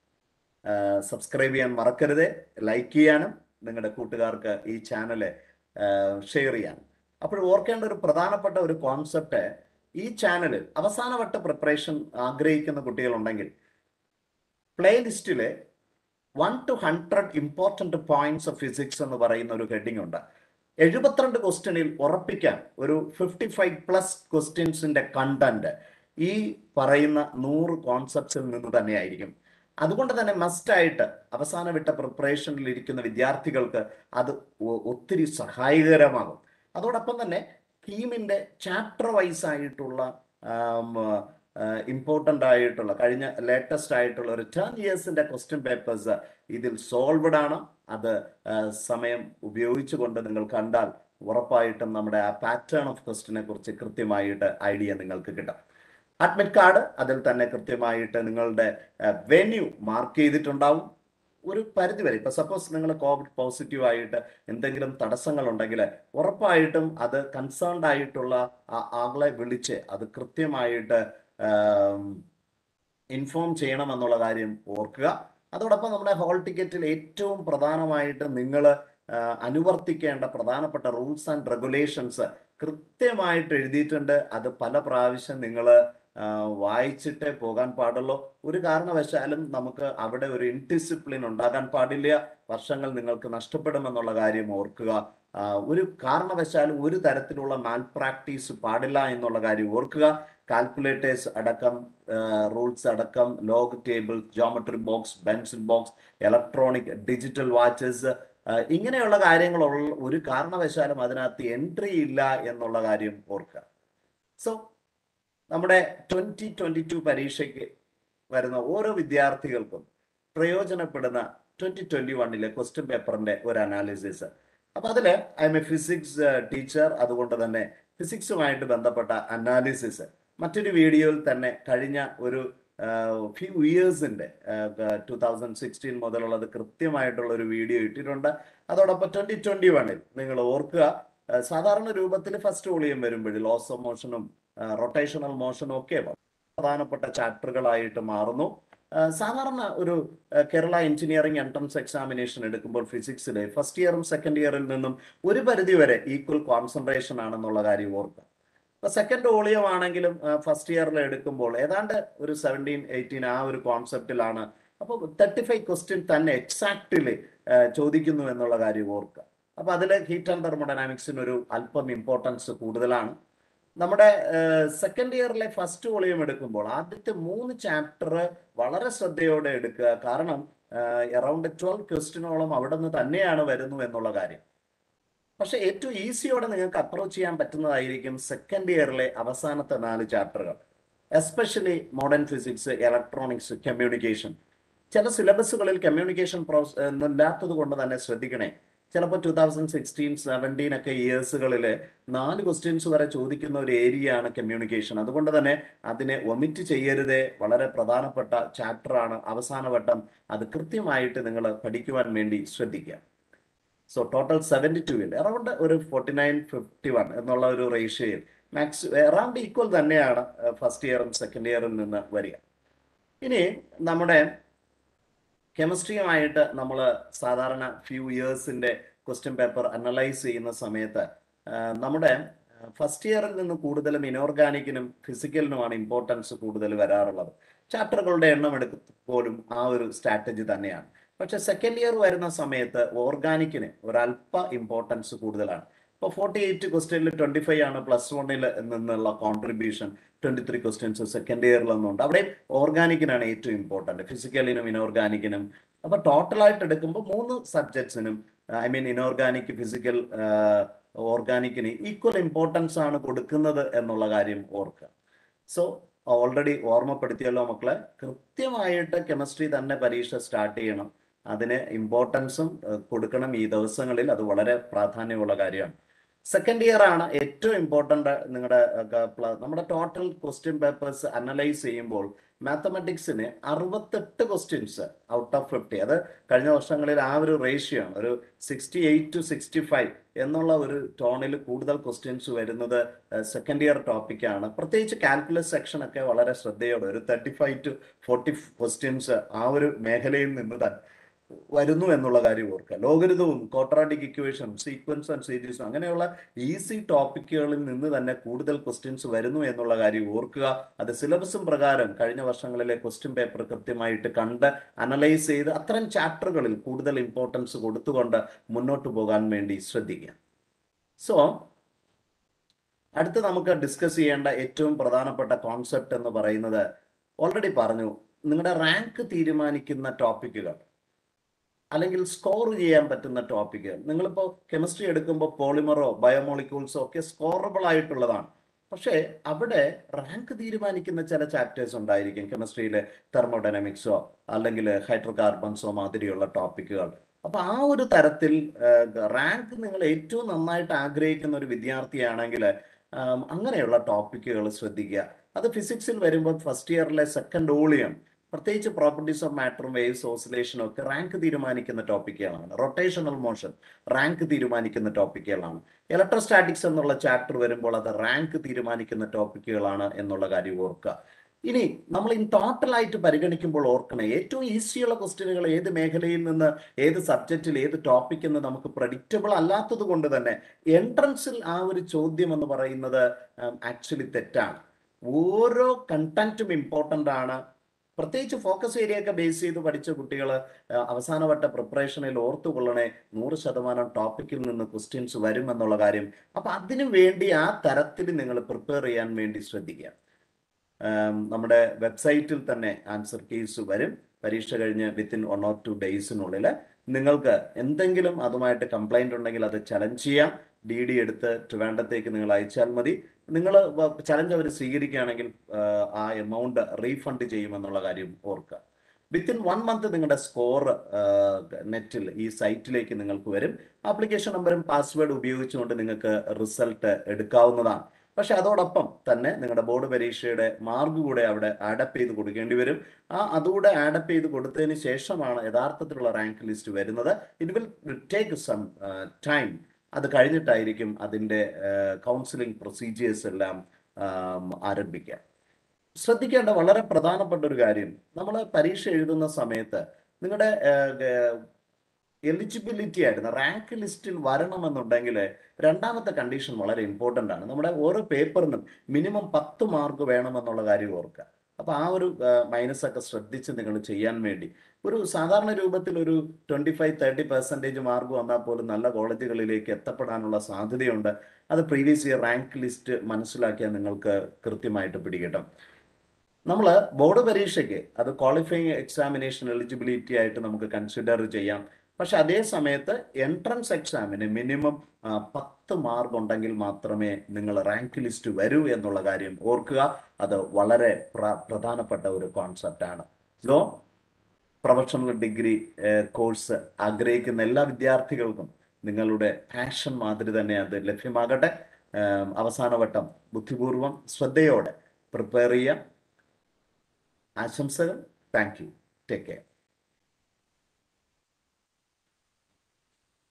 സബ്സ്ക്രൈബ് ചെയ്യാൻ മറക്കരുത് ലൈക്ക് ചെയ്യാനും നിങ്ങളുടെ കൂട്ടുകാർക്ക് ഈ ചാനല് ഷെയർ ചെയ്യാനും അപ്പോൾ ഓർക്കേണ്ട ഒരു പ്രധാനപ്പെട്ട ഒരു കോൺസെപ്റ്റ് ഈ ചാനലിൽ അവസാനവട്ട പ്രിപ്പറേഷൻ ആഗ്രഹിക്കുന്ന കുട്ടികളുണ്ടെങ്കിൽ പ്ലേലിസ്റ്റിലെ one two hundred important points of physics എന്ന് പറയുന്ന ഒരു ഹെഡിങ് ഉണ്ട് എഴുപത്തിരണ്ട് ക്വസ്റ്റ്യനിൽ ഉറപ്പിക്കാൻ ഒരു ഫിഫ്റ്റി ഫൈവ് പ്ലസ് ക്വസ്റ്റ്യൻസിന്റെ കണ്ടന്റ് ഈ പറയുന്ന നൂറ് കോൺസെപ്റ്റ്സിൽ നിന്ന് തന്നെയായിരിക്കും അതുകൊണ്ട് തന്നെ മസ്റ്റായിട്ട് അവസാന വിട്ട പ്രിപ്പറേഷനിൽ ഇരിക്കുന്ന വിദ്യാർത്ഥികൾക്ക് അത് ഒ- ഒത്തിരി സഹായകരമാകും അതോടൊപ്പം തന്നെ ടീമിന്റെ ചാപ്റ്റർ വൈസ് ആയിട്ടുള്ള ഇമ്പോർട്ടൻ്റ് ആയിട്ടുള്ള കഴിഞ്ഞ ലേറ്റസ്റ്റ് ആയിട്ടുള്ള ഒരു ടെൻ ഇയേഴ്സിന്റെ ക്വസ്റ്റ്യൻ പേപ്പേഴ്സ് ഇതിൽ സോൾവഡ് ആണ് അത് ആ, സമയം ഉപയോഗിച്ചുകൊണ്ട് നിങ്ങൾ കണ്ടാൽ ഉറപ്പായിട്ടും നമ്മുടെ ആ പാറ്റേൺ ഓഫ് ക്വസ്റ്റിനെ കുറിച്ച് കൃത്യമായിട്ട് ഐഡിയ നിങ്ങൾക്ക് കിട്ടും അഡ്മിറ്റ് കാർഡ് അതിൽ തന്നെ കൃത്യമായിട്ട് നിങ്ങളുടെ വെന്യൂ മാർക്ക് ചെയ്തിട്ടുണ്ടാവും ഒരു പരിധി വരെ ഇപ്പൊ സപ്പോസ് നിങ്ങൾ കോവിഡ് പോസിറ്റീവ് ആയിട്ട് എന്തെങ്കിലും തടസ്സങ്ങൾ ഉണ്ടെങ്കിൽ ഉറപ്പായിട്ടും അത് കൺസേൺഡ് ആയിട്ടുള്ള ആ- ആളെ വിളിച്ച് അത് കൃത്യമായിട്ട് ഇൻഫോം ചെയ്യണം എന്നുള്ള കാര്യം ഓർക്കുക അതോടൊപ്പം നമ്മുടെ ഹോൾ ടിക്കറ്റിൽ ഏറ്റവും പ്രധാനമായിട്ട് നിങ്ങൾ അനുവർത്തിക്കേണ്ട പ്രധാനപ്പെട്ട റൂൾസ് ആൻഡ് റെഗുലേഷൻസ് കൃത്യമായിട്ട് എഴുതിയിട്ടുണ്ട് അത് പല പ്രാവശ്യം നിങ്ങൾ വായിച്ചിട്ടേ പോകാൻ പാടുള്ളൂ ഒരു കാരണവശാലും നമുക്ക് അവിടെ ഒരു ഇൻഡിസിപ്ലിൻ ഉണ്ടാകാൻ പാടില്ല വർഷങ്ങൾ നിങ്ങൾക്ക് നഷ്ടപ്പെടുമെന്നുള്ള കാര്യം ഓർക്കുക ആ, ഒരു കാരണവശാലും ഒരു തരത്തിലുള്ള മാൽ പ്രാക്ടീസ് പാടില്ല എന്നുള്ള കാര്യം ഓർക്കുക കാൽക്കുലേറ്റേഴ്സ് അടക്കം റൂൾസ് അടക്കം log table geometry box pencil box electronic digital watches ഇങ്ങനെയുള്ള കാര്യങ്ങളുള്ള ഒരു കാരണവശാലും അതിനകത്ത് എൻട്രി ഇല്ല എന്നുള്ള കാര്യം ഓർക്കുക സോ നമ്മുടെ ട്വന്റി ട്വന്റി ടു പരീക്ഷയ്ക്ക് വരുന്ന ഓരോ വിദ്യാർത്ഥികൾക്കും പ്രയോജനപ്പെടുന്ന ട്വന്റി ട്വന്റി വണ്ണിലെ ക്വസ്റ്റ്യൻ പേപ്പറിന്റെ ഒരു അനാലിസിസ് അപ്പൊ അതില് I am a physics teacher അതുകൊണ്ട് തന്നെ ഫിസിക്സുമായിട്ട് ബന്ധപ്പെട്ട അനാലിസിസ് മറ്റൊരു വീഡിയോയിൽ തന്നെ കഴിഞ്ഞ ഒരു ഫ്യൂ ഇയേഴ്സിന്റെ ടൂ തൗസൻഡ് സിക്സ്റ്റീൻ മുതലുള്ളത് കൃത്യമായിട്ടുള്ള ഒരു വീഡിയോ ഇട്ടിട്ടുണ്ട് അതോടൊപ്പം ട്വന്റി ട്വന്റി വണ്ണിൽ നിങ്ങൾ ഓർക്കുക ആ, സാധാരണ രൂപത്തിൽ ഫസ്റ്റ് വോളിയം വരുമ്പോൾ ലോസ് ഓഫ് മോഷനും റൊട്ടേഷണൽ മോഷനും ഒക്കെ പ്രധാനപ്പെട്ട ചാപ്റ്ററുകളായിട്ട് മാറുന്നു ആ, സാധാരണ ഒരു ആ, കേരള എഞ്ചിനീയറിംഗ് എൻട്രൻസ് എക്സാമിനേഷൻ എടുക്കുമ്പോൾ ഫിസിക്സിലെ ഫസ്റ്റ് ഇയറും സെക്കൻഡ് ഇയറിൽ നിന്നും ഒരു പരിധി വരെ ഈക്വൽ കോൺസെൻട്രേഷൻ ആണെന്നുള്ള കാര്യം ഓർക്കുക ഇപ്പൊ സെക്കൻഡ് വോളിയം ആണെങ്കിലും ഫസ്റ്റ് ഇയറിൽ എടുക്കുമ്പോൾ ഏതാണ്ട് ഒരു സെവൻറ്റീൻ എയ്റ്റീൻ ആ ഒരു കോൺസെപ്റ്റിലാണ് അപ്പോൾ തേർട്ടി ഫൈവ് ക്വസ്റ്റ്യൻ തന്നെ എക്സാക്ട്ലി ചോദിക്കുന്നു എന്നുള്ള കാര്യം ഓർക്കുക അപ്പൊ അതിൽ ഹീറ്റ് ആൻഡ് തെർമോഡൈനാമിക്സിന് ഒരു അല്പം ഇമ്പോർട്ടൻസ് കൂടുതലാണ് നമ്മുടെ സെക്കൻഡ് ഇയറിലെ ഫസ്റ്റ് വോളിയം എടുക്കുമ്പോൾ ആദ്യത്തെ മൂന്ന് ചാപ്റ്റർ വളരെ ശ്രദ്ധയോടെ എടുക്കുക കാരണം അറൗണ്ട് ട്വൽവ് ക്വസ്റ്റിനോളം അവിടെ നിന്ന് തന്നെയാണ് വരുന്നു എന്നുള്ള കാര്യം പക്ഷെ ഏറ്റവും ഈസിയോടെ നിങ്ങൾക്ക് അപ്രോച്ച് ചെയ്യാൻ പറ്റുന്നതായിരിക്കും സെക്കൻഡ് ഇയറിലെ അവസാനത്തെ നാല് ചാപ്റ്ററുകൾ especially modern physics electronics communication ചില സിലബസുകളിൽ കമ്മ്യൂണിക്കേഷൻ പ്രോസ് ഇല്ലാത്തത് കൊണ്ട് തന്നെ ശ്രദ്ധിക്കണേ ചിലപ്പോൾ ടൂ തൗസൻഡ് സിക്സ്റ്റീൻ സെവൻറ്റീൻ ഒക്കെ ഇയേഴ്സുകളിൽ നാല് ക്വസ്റ്റ്യൻസ് വരെ ചോദിക്കുന്ന ഒരു ഏരിയ ആണ് കമ്മ്യൂണിക്കേഷൻ അതുകൊണ്ട് തന്നെ അതിനെ ഒമിറ്റ് ചെയ്യരുതേ വളരെ പ്രധാനപ്പെട്ട ചാപ്റ്ററാണ് അവസാന വട്ടം അത് കൃത്യമായിട്ട് നിങ്ങൾ പഠിക്കുവാൻ വേണ്ടി ശ്രദ്ധിക്കുക സോ ടോട്ടൽ സെവൻറ്റി ടുവിൽ അറൗണ്ട് ഒരു ഫോർട്ടി നയൻ ഫിഫ്റ്റി വൺ എന്നുള്ള ഒരു റേഷ്യോയിൽ മാക്സ് അറൗണ്ട് ഈക്വൽ തന്നെയാണ് ഫസ്റ്റ് ഇയറും സെക്കൻഡ് ഇയറിൽ നിന്ന് വരിക ഇനി നമ്മുടെ കെമിസ്ട്രിയുമായിട്ട് നമ്മൾ സാധാരണ ഫ്യൂ ഇയേഴ്സിന്റെ ക്വസ്റ്റ്യൻ പേപ്പർ അനലൈസ് ചെയ്യുന്ന സമയത്ത് ആ, നമ്മുടെ ഫസ്റ്റ് ഇയറിൽ നിന്ന് കൂടുതലും ഇനോർഗാനിക്കിനും ഫിസിക്കലിനുമാണ് ഇമ്പോർട്ടൻസ് കൂടുതൽ വരാറുള്ളത് ചാപ്റ്ററുകളുടെ എണ്ണം എടുക്കും പോലും ആ ഒരു സ്ട്രാറ്റജി തന്നെയാണ് പക്ഷെ സെക്കൻഡ് ഇയർ വരുന്ന സമയത്ത് ഓർഗാനിക്കിന് ഒരല്പ ഇമ്പോർട്ടൻസ് കൂടുതലാണ് ഇപ്പോൾ ഫോർട്ടി എയ്റ്റ് ക്വസ്റ്റ്യനിൽ ട്വന്റി ഫൈവ് ആണ് പ്ലസ് വണ്ണിൽ നിന്നുള്ള contribution twenty three questions second ഇയറിൽ നിന്നുണ്ട് അവിടെ ഓർഗാനിക്കിനാണ് ഏറ്റവും ഇമ്പോർട്ടൻറ്റ് ഫിസിക്കലിനും ഇനോർഗാനിക്കിനും അപ്പൊ ടോട്ടലായിട്ട് എടുക്കുമ്പോൾ മൂന്ന് സബ്ജക്ട്സിനും ഐ മീൻ ഇനോർഗാനിക് ഫിസിക്കൽ ഓർഗാനിക്കിന് ഈക്വൽ ഇമ്പോർട്ടൻസ് ആണ് കൊടുക്കുന്നത് എന്നുള്ള കാര്യം ഓർക്കുക സോ ഓൾറെഡി ഓർമ്മപ്പെടുത്തിയല്ലോ മക്കളെ കൃത്യമായിട്ട് കെമിസ്ട്രി തന്നെ പരീക്ഷ സ്റ്റാർട്ട് ചെയ്യണം അതിന് ഇമ്പോർട്ടൻസും കൊടുക്കണം ഈ ദിവസങ്ങളിൽ അത് വളരെ പ്രാധാന്യമുള്ള കാര്യമാണ് സെക്കൻഡ് ഇയർ ആണ് ഏറ്റവും ഇമ്പോർട്ടൻ്റ് നിങ്ങളുടെ നമ്മുടെ ടോട്ടൽ ക്വസ്റ്റ്യൻ പേപ്പേഴ്സ് അനലൈസ് ചെയ്യുമ്പോൾ മാത്തമെറ്റിക്സിന് അറുപത്തെട്ട് ക്വസ്റ്റ്യൻസ് ഔട്ട് ഓഫ് ഫിഫ്റ്റി അത് കഴിഞ്ഞ വർഷങ്ങളിൽ ആ ഒരു റേഷ്യോ ആണ് ഒരു sixty eight to sixty five എന്നുള്ള ഒരു ടോണിൽ കൂടുതൽ ക്വസ്റ്റ്യൻസ് വരുന്നത് സെക്കൻഡ് ഇയർ ടോപ്പിക്കാണ് പ്രത്യേകിച്ച് കാൽക്കുലസ് സെക്ഷൻ ഒക്കെ വളരെ ശ്രദ്ധയോടെ ഒരു thirty five to forty questions ആ ഒരു മേഖലയിൽ നിന്ന് തന്നെ വരുന്നു എന്നുള്ള കാര്യം ഓർക്കുക ലോകരിതവും കോട്രാറ്റിക് ഇക്വേഷൻ സീക്വൻസ് ആൻഡ് സീരീസും അങ്ങനെയുള്ള ഈസി ടോപ്പിക്കുകളിൽ നിന്ന് തന്നെ കൂടുതൽ ക്വസ്റ്റ്യൻസ് വരുന്നു എന്നുള്ള കാര്യം ഓർക്കുക അത് സിലബസും പ്രകാരം കഴിഞ്ഞ വർഷങ്ങളിലെ ക്വസ്റ്റ്യൻ പേപ്പർ കൃത്യമായിട്ട് കണ്ട് അനലൈസ് ചെയ്ത് അത്തരം ചാപ്റ്ററുകളിൽ കൂടുതൽ ഇമ്പോർട്ടൻസ് കൊടുത്തുകൊണ്ട് മുന്നോട്ട് പോകാൻ വേണ്ടി ശ്രദ്ധിക്കുക സോ അടുത്ത് നമുക്ക് ഡിസ്കസ് ചെയ്യേണ്ട ഏറ്റവും പ്രധാനപ്പെട്ട കോൺസെപ്റ്റ് എന്ന് പറയുന്നത് ഓൾറെഡി പറഞ്ഞു നിങ്ങളുടെ റാങ്ക് തീരുമാനിക്കുന്ന ടോപ്പിക്കുകൾ അല്ലെങ്കിൽ സ്കോർ ചെയ്യാൻ പറ്റുന്ന ടോപ്പിക്കുകൾ നിങ്ങളിപ്പോൾ കെമിസ്ട്രി എടുക്കുമ്പോൾ പോളിമറോ ബയോമോളിക്യൂൾസോ ഒക്കെ സ്കോറബിൾ ആയിട്ടുള്ളതാണ് പക്ഷേ അവിടെ റാങ്ക് തീരുമാനിക്കുന്ന ചില ചാപ്റ്റേഴ്സ് ഉണ്ടായിരിക്കും കെമിസ്ട്രിയിലെ തെർമോഡൈനമിക്സോ അല്ലെങ്കിൽ ഹൈഡ്രോ കാർബൺസോ മാതിരിയുള്ള ടോപ്പിക്കുകൾ അപ്പൊ ആ ഒരു തരത്തിൽ റാങ്ക് നിങ്ങൾ ഏറ്റവും നന്നായിട്ട് ആഗ്രഹിക്കുന്ന ഒരു വിദ്യാർത്ഥിയാണെങ്കിൽ അങ്ങനെയുള്ള ടോപ്പിക്കുകൾ ശ്രദ്ധിക്കുക അത് ഫിസിക്സിൽ വരുമ്പോൾ ഫസ്റ്റ് ഇയറിലെ സെക്കൻഡ് ഓളിയം പ്രത്യേകിച്ച് പ്രോപ്പർട്ടീസ് ഓഫ് മാറ്ററും വേവ്സ് ഓസിലേഷനും ഒക്കെ റാങ്ക് തീരുമാനിക്കുന്ന ടോപ്പിക്കുകളാണ് റൊട്ടേഷണൽ മോഷൻ റാങ്ക് തീരുമാനിക്കുന്ന ടോപ്പിക്കുകളാണ് ഇലക്ട്രോസ്റ്റാറ്റിക്സ് എന്നുള്ള ചാപ്റ്റർ വരുമ്പോൾ അത് റാങ്ക് തീരുമാനിക്കുന്ന ടോപ്പിക്കുകളാണ് എന്നുള്ള കാര്യം ഓർക്കുക ഇനി നമ്മൾ ഇൻ ടോട്ടലായിട്ട് പരിഗണിക്കുമ്പോൾ ഓർക്കണം ഏറ്റവും ഈസിയുള്ള ക്വസ്റ്റ്യനുകൾ ഏത് മേഖലയിൽ നിന്ന് ഏത് സബ്ജക്റ്റിൽ ഏത് ടോപ്പിക് എന്ന് നമുക്ക് പ്രഡിക്റ്റബിൾ അല്ലാത്തത് കൊണ്ട് തന്നെ എൻട്രൻസിൽ ആ ഒരു ചോദ്യം എന്ന് പറയുന്നത് ആക്ച്വലി തെറ്റാണ് ഓരോ കണ്ടന്റും ഇമ്പോർട്ടൻ്റ് ആണ് പ്രത്യേകിച്ച് ഫോക്കസ് ഏരിയ ഒക്കെ ബേസ് ചെയ്ത് പഠിച്ച കുട്ടികൾ അവസാനവട്ട പ്രിപ്പറേഷനിൽ ഓർത്തുകൊള്ളണേ നൂറ് ശതമാനം ടോപ്പിക്കിൽ നിന്ന് ക്വസ്റ്റ്യൻസ് വരും എന്നുള്ള കാര്യം അപ്പൊ അതിനു വേണ്ടി ആ തരത്തിൽ നിങ്ങൾ പ്രിപ്പയർ ചെയ്യാൻ വേണ്ടി ശ്രദ്ധിക്കുക നമ്മുടെ വെബ്സൈറ്റിൽ തന്നെ ആൻസർ കേസ് വരും പരീക്ഷ കഴിഞ്ഞ് വിത്തിൻ വൺ ഓർ ടു ഡേയ്സിനുള്ളിൽ നിങ്ങൾക്ക് എന്തെങ്കിലും അതുമായിട്ട് കംപ്ലൈന്റ് ഉണ്ടെങ്കിൽ അത് ചലഞ്ച് ചെയ്യാം ഡി ഡി എടുത്ത് ട്രിവാൻഡത്തേക്ക് നിങ്ങൾ അയച്ചാൽ മതി നിങ്ങൾ ചലഞ്ച് അവർ സ്വീകരിക്കുകയാണെങ്കിൽ ആ എമൗണ്ട് റീഫണ്ട് ചെയ്യുമെന്നുള്ള കാര്യം ഓർക്കുക വിത്തിൻ വൺ മന്ത് നിങ്ങളുടെ സ്കോർ നെറ്റിൽ ഈ സൈറ്റിലേക്ക് നിങ്ങൾക്ക് വരും ആപ്ലിക്കേഷൻ നമ്പറും പാസ്വേഡ് ഉപയോഗിച്ചുകൊണ്ട് നിങ്ങൾക്ക് റിസൾട്ട് എടുക്കാവുന്നതാണ് പക്ഷെ അതോടൊപ്പം തന്നെ നിങ്ങളുടെ ബോർഡ് പരീക്ഷയുടെ മാർക്ക് കൂടെ അവിടെ ആഡപ്പ് ചെയ്ത് കൊടുക്കേണ്ടി വരും ആ അതുകൂടെ ആഡപ്പ് ചെയ്ത് കൊടുത്തതിന് ശേഷമാണ് യഥാർത്ഥത്തിലുള്ള റാങ്ക് ലിസ്റ്റ് വരുന്നത് it will take some time അത് കഴിഞ്ഞിട്ടായിരിക്കും അതിൻ്റെ കൗൺസിലിംഗ് പ്രൊസീജിയേഴ്സ് എല്ലാം ആരംഭിക്കുക ശ്രദ്ധിക്കേണ്ട വളരെ പ്രധാനപ്പെട്ട ഒരു കാര്യം നമ്മൾ പരീക്ഷ എഴുതുന്ന സമയത്ത് നിങ്ങളുടെ എലിജിബിലിറ്റി ആയിരുന്നു റാങ്ക് ലിസ്റ്റിൽ വരണമെന്നുണ്ടെങ്കിൽ രണ്ടാമത്തെ കണ്ടീഷൻ വളരെ ഇമ്പോർട്ടൻ്റ് ആണ് നമ്മുടെ ഓരോ പേപ്പറിനും മിനിമം പത്ത് മാർക്ക് വേണമെന്നുള്ള കാര്യം ഓർക്കുക അപ്പോൾ ആ ഒരു മൈനസ് ഒക്കെ ശ്രദ്ധിച്ച് നിങ്ങൾ ചെയ്യാൻ വേണ്ടി ഒരു സാധാരണ രൂപത്തിൽ ഒരു twenty five thirty percentage mark വന്നാൽ പോലും നല്ല കോളേജുകളിലേക്ക് എത്തപ്പെടാനുള്ള സാധ്യതയുണ്ട് അത് പ്രീവിയസ് ഇയർ റാങ്ക് ലിസ്റ്റ് മനസ്സിലാക്കിയാൽ നിങ്ങൾക്ക് കൃത്യമായിട്ട് പിടികിട്ടും നമ്മൾ ബോർഡ് പരീക്ഷയ്ക്ക് അത് ക്വാളിഫയിങ് എക്സാമിനേഷൻ എലിജിബിലിറ്റി ആയിട്ട് നമുക്ക് കൺസിഡർ ചെയ്യാം പക്ഷെ അതേ സമയത്ത് എൻട്രൻസ് എക്സാമിന് മിനിമം പത്ത് മാർക്ക് ഉണ്ടെങ്കിൽ മാത്രമേ നിങ്ങൾ റാങ്ക് ലിസ്റ്റ് വരൂ എന്നുള്ള കാര്യം ഓർക്കുക അത് വളരെ പ്ര- പ്രധാനപ്പെട്ട ഒരു കോൺസെപ്റ്റാണ് സോ പ്രൊഫഷണൽ ഡിഗ്രി കോഴ്സ് ആഗ്രഹിക്കുന്ന എല്ലാ വിദ്യാർത്ഥികൾക്കും നിങ്ങളുടെ പാഷൻ മാതിരി തന്നെ അത് ലഭ്യമാകട്ടെ ഏം, അവസാനവട്ടം ബുദ്ധിപൂർവം ശ്രദ്ധയോടെ പ്രിപ്പയർ ചെയ്യാം ആശംസകൾ താങ്ക് യു ടേക്ക് കെയർ